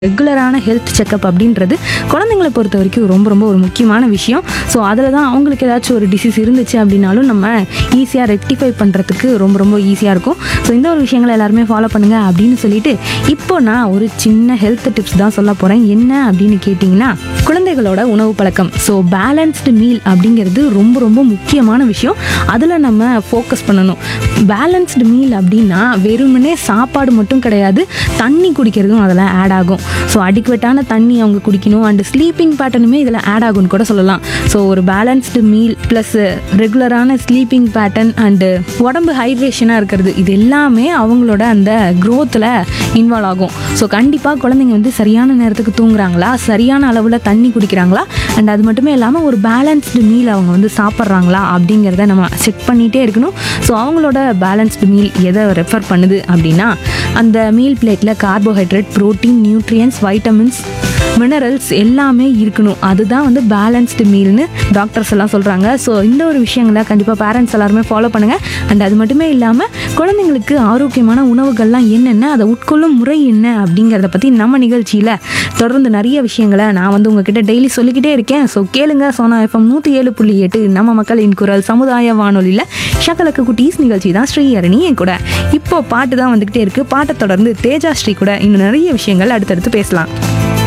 ரெகுலரான health checkup அப்படின்றது குழந்தைங்களை பொறுத்த வரைக்கும் ரொம்ப ரொம்ப ஒரு முக்கியமான விஷயம் ஸோ அதில் தான் அவங்களுக்கு ஏதாச்சும் ஒரு டிசீஸ் இருந்துச்சு அப்படின்னாலும் நம்ம ஈஸியாக ரெக்டிஃபை பண்ணுறதுக்கு ரொம்ப ரொம்ப ஈஸியாக இருக்கும் ஸோ இந்த ஒரு விஷயங்களை எல்லாருமே ஃபாலோ பண்ணுங்க அப்படின்னு சொல்லிட்டு இப்போ நான் ஒரு சின்ன ஹெல்த் டிப்ஸ் தான் சொல்ல போகிறேன் என்ன அப்படின்னு கேட்டிங்கன்னா குழந்தைகளோட உணவு பழக்கம் ஸோ பேலன்ஸ்டு மீல் அப்படிங்கிறது ரொம்ப ரொம்ப முக்கியமான விஷயம் அதில் நம்ம ஃபோக்கஸ் பண்ணணும் பேலன்ஸ்டு மீல் அப்படின்னா வெறுமனே சாப்பாடு மட்டும் கிடையாது தண்ணி குடிக்கிறதும் அதில் ஆட் ஆகும் ஸோ அடிக்குவேட்டான தண்ணி அவங்க குடிக்கணும் அண்ட் ஸ்லீப்பிங் பேட்டர்னுமே இதில் ஆட் ஆகும்னு கூட சொல்லலாம் ஸோ ஒரு பேலன்ஸ்டு மீல் ப்ளஸ் ரெகுலரான ஸ்லீப்பிங் பேட்டர்ன் அண்டு உடம்பு ஹைட்ரேஷனாக இருக்கிறது இது எல்லாமே அவங்களோட அந்த க்ரோத்தில் இன்வால்வ் ஆகும் ஸோ கண்டிப்பாக குழந்தைங்க வந்து சரியான நேரத்துக்கு தூங்குறாங்களா சரியான அளவில் தண்ணி குடிக்கிறாங்களா அண்ட் அது மட்டுமே இல்லாமல் ஒரு பேலன்ஸ்டு மீல் அவங்க வந்து சாப்பிட்றாங்களா அப்படிங்கிறத நம்ம செக் பண்ணிகிட்டே இருக்கணும் ஸோ அவங்களோட பேலன்ஸ்டு மீல் எதை ரெஃபர் பண்ணுது அப்படின்னா அந்த மீல் பிளேட்டில் carbohydrate protein nutrients vitamins minerals எல்லாமே இருக்கணும் அதுதான் வந்து பேலன்ஸ்டு மீல்னு டாக்டர்ஸ் எல்லாம் சொல்கிறாங்க ஸோ இந்த ஒரு விஷயங்களை கண்டிப்பாக பேரண்ட்ஸ் எல்லாருமே ஃபாலோ பண்ணுங்கள் அண்ட் அது மட்டுமே இல்லாமல் குழந்தைங்களுக்கு ஆரோக்கியமான உணவுகள்லாம் என்னென்ன அதை உட்கொள்ளும் முறை என்ன அப்படிங்கிறத பற்றி நம்ம நிகழ்ச்சியில் தொடர்ந்து நிறைய விஷயங்களை நான் வந்து உங்ககிட்ட டெய்லி சொல்லிக்கிட்டே இருக்கேன் ஸோ கேளுங்க சோனா எஃப்எம் நூற்றி ஏழு புள்ளி எட்டு நம்ம மக்களின் குரல் சமுதாய வானொலியில் ஷக்கலக்கு குட்டீஸ் நிகழ்ச்சி தான் ஸ்ரீஹரணி என் கூட இப்போ பாட்டு தான் வந்துக்கிட்டே இருக்குது பாட்டை தொடர்ந்து தேஜா ஸ்ரீ கூட இன்னும் நிறைய விஷயங்கள் அடுத்தடுத்து பேசலாம்